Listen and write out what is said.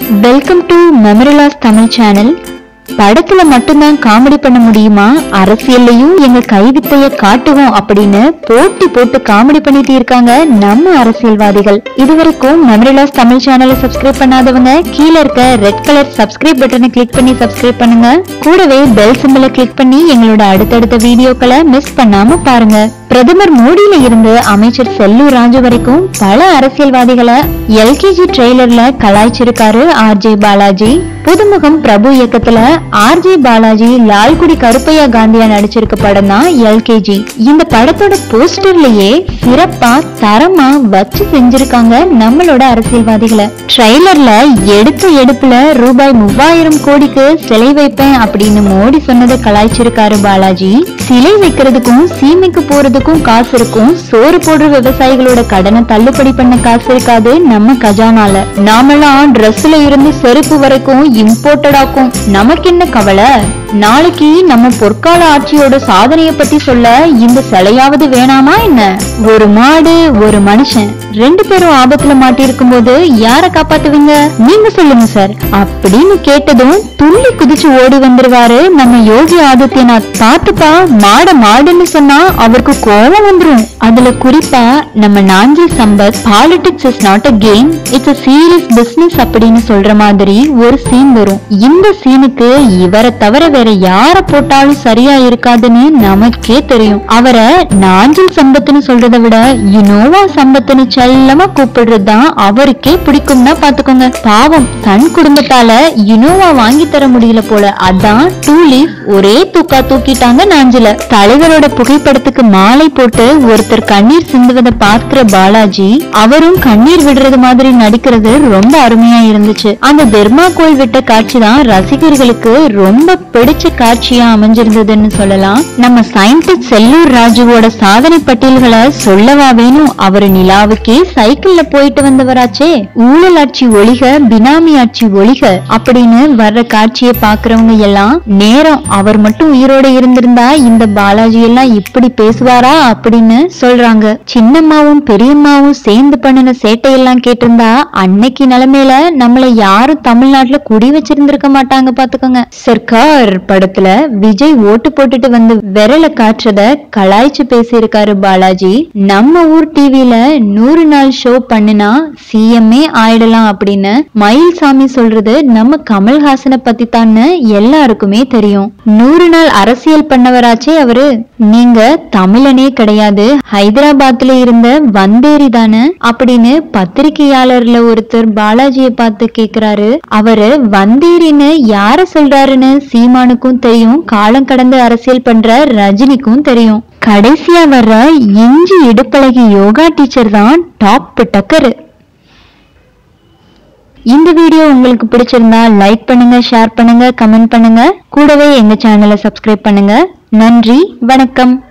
welcome to memory loss Tamil channel படத்துல மட்டும்தான் comedy பண்ண முடியுமா அரசியல்லையும் எங்க கைவித்தைய காட்டுவோம் அப்படின்னு போட்டி போட்டு காமெடி பண்ணிட்டு இருக்காங்க நம்ம அரசியல்வாதிகள் இதுவரைக்கும் மெமரிலாஸ் தமிழ் சேனலை சப்ஸ்கிரைப் பண்ணாதவங்க கீழே இருக்க ரெட் கலர் சப்ஸ்கிரைப் பட்டனை கிளிக் பண்ணி சப்ஸ்கிரைப் பண்ணுங்க கூடவே பெல் சிம்பலை கிளிக் பண்ணி எங்களோட அடுத்தடுத்த வீடியோக்களை மிஸ் பண்ணாம பாருங்க பிரதமர் மோடியில இருந்து அமைச்சர் செல்லூர் ராஜு வரைக்கும் பல அரசியல்வாதிகளை எல்கேஜி ட்ரெய்லர்ல கலாய்ச்சிருக்காரு ஆர்ஜே பாலாஜி புதுமுகம் பிரபு இயக்கத்துல ஆர்ஜே பாலாஜி லால்குடி கருப்பையா காந்தியா நடிச்சிருக்க படம் தான் எல்கேஜி இந்த படத்தோட போஸ்டர்லயே சிறப்பா தரமா வச்சு செஞ்சிருக்காங்க நம்மளோட அரசியல்வாதிகளை ட்ரெய்லர்ல எடுத்த எடுப்புல ரூபாய் மூவாயிரம் கோடிக்கு சிலை வைப்பேன் அப்படின்னு மோடி சொன்னதை கலாய்ச்சிருக்காரு பாலாஜி சிலை வைக்கிறதுக்கும் சீமைக்கு போறதுக்கும் காசு இருக்கும் சோறு போடுற விவசாயிகளோட கடனை தள்ளுபடி பண்ண காசு இருக்காது நம்ம கஜானால நாமெல்லாம் ட்ரெஸ்ல இருந்து செருப்பு வரைக்கும் இம்போர்ட்டடாக்கும் நமக்கு என்ன கவலை நாளைக்கு நம்ம பொற்கால ஆட்சியோட சாதனைய பத்தி சொல்ல இந்த சிலையாவது வேணாமா என்ன ஒரு மாடு ஒரு மனுஷன் ரெண்டு பேரும் ஆபத்துல மாட்டிருக்கும் போது யார காப்பாத்துவீங்க நீங்க சொல்லுங்க சார் அப்படின்னு கேட்டதும் துள்ளி குதிச்சு ஓடி வந்துருவாரு நம்ம யோகி ஆதித்யநாத் பாத்துப்பா மாட மாடுன்னு சொன்னா அவருக்கு கோபம் வந்துரும் அதுல குறிப்பா நம்ம Nanji Sampath politics is not a game it's a serious business அப்படின்னு சொல்ற மாதிரி ஒரு சீன் வரும் இந்த சீனுக்கு இவரை தவிர வேற யார போட்டாலும் சரியா இருக்காதுன்னு நமக்கே தெரியும் அவரை நாஞ்சில் சம்பத்துன்னு சொல்றதை விட யுனோவா சம்பத்துன்னு செல்லமா கூப்பிடுறது தான் அவருக்கே பிடிக்கும்னா பாத்துக்கோங்க பாவம் தன் குடும்பத்தால யுனோவா வாங்கி தர முடியல போல அதான் டூ லீஃப் ஒரே தூக்கா தூக்கிட்டாங்க நாஞ்சில தலைவரோட புகைப்படத்துக்கு மாலை போட்டு ஒருத்தர் கண்ணீர் சிந்துவதை பார்க்கிற பாலாஜி அவரும் கண்ணீர் விடுறது மாதிரி நடிக்கிறது ரொம்ப அருமையா இருந்துச்சு அந்த தெர்மாக்கோல் விட்ட காட்சி தான் ரசிகர்களுக்கு ரொம்ப பிடிச்ச காட்சியா அமைஞ்சிருந்ததுன்னு சொல்லலாம் நம்ம சயின்டிஸ்ட் செல்லூர் ராஜுவோட சாதனை பட்டியல்களை சொல்லவா வேணும் அவரு நிலாவுக்கே சைக்கிள்ல போயிட்டு வந்தவராச்சே ஊழல் ஆட்சி ஒழிக பினாமி ஆட்சி ஒழிக அப்படின்னு வர்ற காட்சியை பாக்குறவங்க எல்லாம் நேரம் அவர் மட்டும் உயிரோட இருந்திருந்தா இந்த பாலாஜி எல்லாம் இப்படி பேசுவாரா அப்படின்னு சொல்றாங்க சின்னம்மாவும் பெரியம்மாவும் சேர்ந்து பண்ணின சேட்டையெல்லாம் கேட்டிருந்தா அன்னைக்கு நிலைமையில நம்மள யாரும் தமிழ்நாட்டுல குடி வச்சிருந்திருக்க மாட்டாங்க பாத்துக்கோங்க சர்க்கார் படத்துல விஜய் ஓட்டு போட்டுட்டு வந்து விரல காட்டுறத கலாய்ச்சு பேசியிருக்காரு பாலாஜி நம்ம ஊர் டிவில நூறு நாள் ஷோ பண்ணுனா சிஎம்ஏ ஆயிடலாம் அப்படின்னு மயில்சாமி சொல்றது நம்ம கமல்ஹாசனை பத்தி தான்னு எல்லாருக்குமே தெரியும் நூறு நாள் அரசியல் பண்ணவராச்சே அவரு நீங்க தமிழனே கிடையாது ஹைதராபாத்ல இருந்த வந்தேரி தானே அப்படின்னு பத்திரிகையாளர்ல ஒருத்தர் பாலாஜியை பார்த்து கேக்குறாரு அவரு வந்தேரின்னு யார சொல்றாருன்னு சீமானுக்கும் தெரியும் காலம் கடந்து அரசியல் பண்ற ரஜினிக்கும் தெரியும் கடைசியா வர்ற இஞ்சி இடுப்பழகி யோகா டீச்சர் தான் டாப் டக்கரு இந்த வீடியோ உங்களுக்கு பிடிச்சிருந்தா லைக் பண்ணுங்க ஷேர் பண்ணுங்க கமெண்ட் பண்ணுங்க கூடவே எங்க சேனலை சப்ஸ்கிரைப் பண்ணுங்க நன்றி வணக்கம்